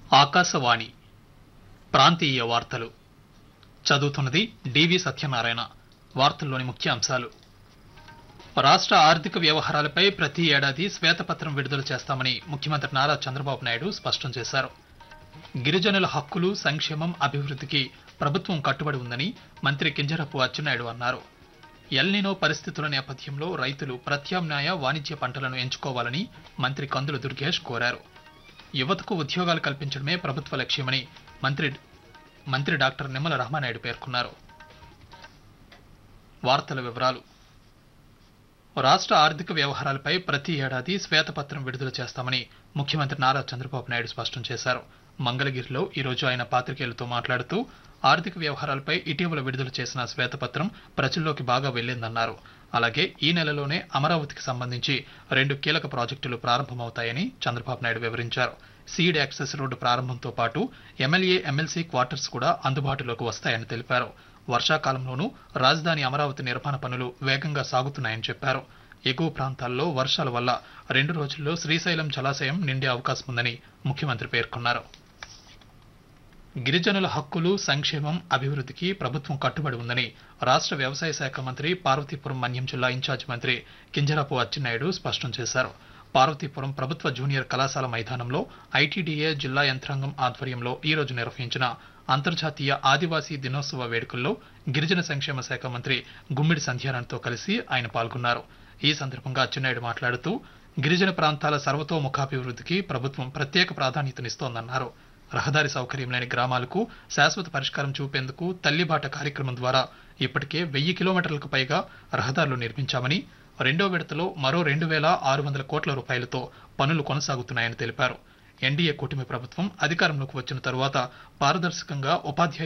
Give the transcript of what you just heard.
ఆకాశవాణి ప్రాంతీయ వార్తలు చదువుతున్నది డివి సత్యనారాయణ వార్తల్లోని ముఖ్యాంశాలు రాష్ట్ర ఆర్థిక వ్యవహారాలపై ప్రతి ఏడాది శ్వేతపత్రం విడుదల చేస్తామని ముఖ్యమంత్రి నారా చంద్రబాబు నాయుడు స్పష్టం చేశారు గిరిజనుల హక్కులు సంక్షేమం అభివృద్ధికి ప్రభుత్వం కట్టుబడి ఉందని మంత్రి కింజరపు అచ్చెన్నాయుడు అన్నారు ఎల్నినో పరిస్థితుల నేపథ్యంలో రైతులు ప్రత్యామ్నాయ వాణిజ్య పంటలను ఎంచుకోవాలని మంత్రి కందుల దుర్గేష్ కోరారు యువతకు ఉద్యోగాలు కల్పించడమే ప్రభుత్వ లక్ష్యమని మంత్రి మంత్రి డాక్టర్ నిమ్మల రామానాయుడు పేర్కొన్నారు వార్తల వివరాలు రాష్ట్ర ఆర్థిక వ్యవహారాలపై ప్రతి ఏడాది శ్వేతపత్రం విడుదల చేస్తామని ముఖ్యమంత్రి నారా చంద్రబాబు నాయుడు స్పష్టం చేశారు మంగళగిరిలో ఈ రోజు ఆయన పాత్రికేయులతో మాట్లాడుతూ ఆర్థిక వ్యవహారాలపై ఇటీవల విడుదల చేసిన శ్వేతపత్రం ప్రజల్లోకి బాగా వెళ్లిందన్నారు అలాగే ఈ నెలలోనే అమరావతికి సంబంధించి రెండు కీలక ప్రాజెక్టులు ప్రారంభమవుతాయని చంద్రబాబు నాయుడు వివరించారు సీడ్ యాక్సెస్ రోడ్డు ప్రారంభంతో పాటు ఎమ్మెల్యే ఎమ్మెల్సీ క్వార్టర్స్ కూడా అందుబాటులోకి వస్తాయని తెలిపారు వర్షాకాలంలోనూ రాజధాని అమరావతి నిర్మాణ పనులు వేగంగా సాగుతున్నాయని చెప్పారు ఎగువ ప్రాంతాల్లో వర్షాల వల్ల రెండు రోజుల్లో శ్రీశైలం జలాశయం నిండే అవకాశం ఉందని ముఖ్యమంత్రి పేర్కొన్నారు గిరిజనుల హక్కులు సంక్షేమం అభివృద్ధికి ప్రభుత్వం కట్టుబడి ఉందని రాష్ట్ర వ్యవసాయ శాఖ మంత్రి పార్వతీపురం మన్యం జిల్లా ఇన్ఛార్జ్ మంత్రి కింజరాపు అచ్చెన్నాయుడు స్పష్టం చేశారు పార్వతీపురం ప్రభుత్వ జూనియర్ కళాశాల మైదానంలో ఐటీడీఏ జిల్లా యంత్రాంగం ఆధ్వర్యంలో ఈ రోజు నిర్వహించిన అంతర్జాతీయ ఆదివాసీ దినోత్సవ వేడుకల్లో గిరిజన సంక్షేమ శాఖ మంత్రి గుమ్మిడి సంధ్యారాణ్తో కలిసి ఆయన పాల్గొన్నారు ఈ సందర్భంగా అచ్చెన్నాయుడు మాట్లాడుతూ గిరిజన ప్రాంతాల సర్వతోముఖాభివృద్ధికి ప్రభుత్వం ప్రత్యేక ప్రాధాన్యతనిస్తోందన్నారు రహదారి సౌకర్యం లేని గ్రామాలకు శాశ్వత పరిష్కారం చూపేందుకు తల్లిబాట కార్యక్రమం ద్వారా ఇప్పటికే వెయ్యి కిలోమీటర్లకు పైగా రహదారులు నిర్మించామని రెండో విడతలో మరో రెండు వేల ఆరు వందల కోట్ల రూపాయలతో పనులు కొనసాగుతున్నాయని తెలిపారు ఎన్డీఏ కూటమి ప్రభుత్వం అధికారంలోకి వచ్చిన తరువాత పారదర్శకంగా ఉపాధ్యాయ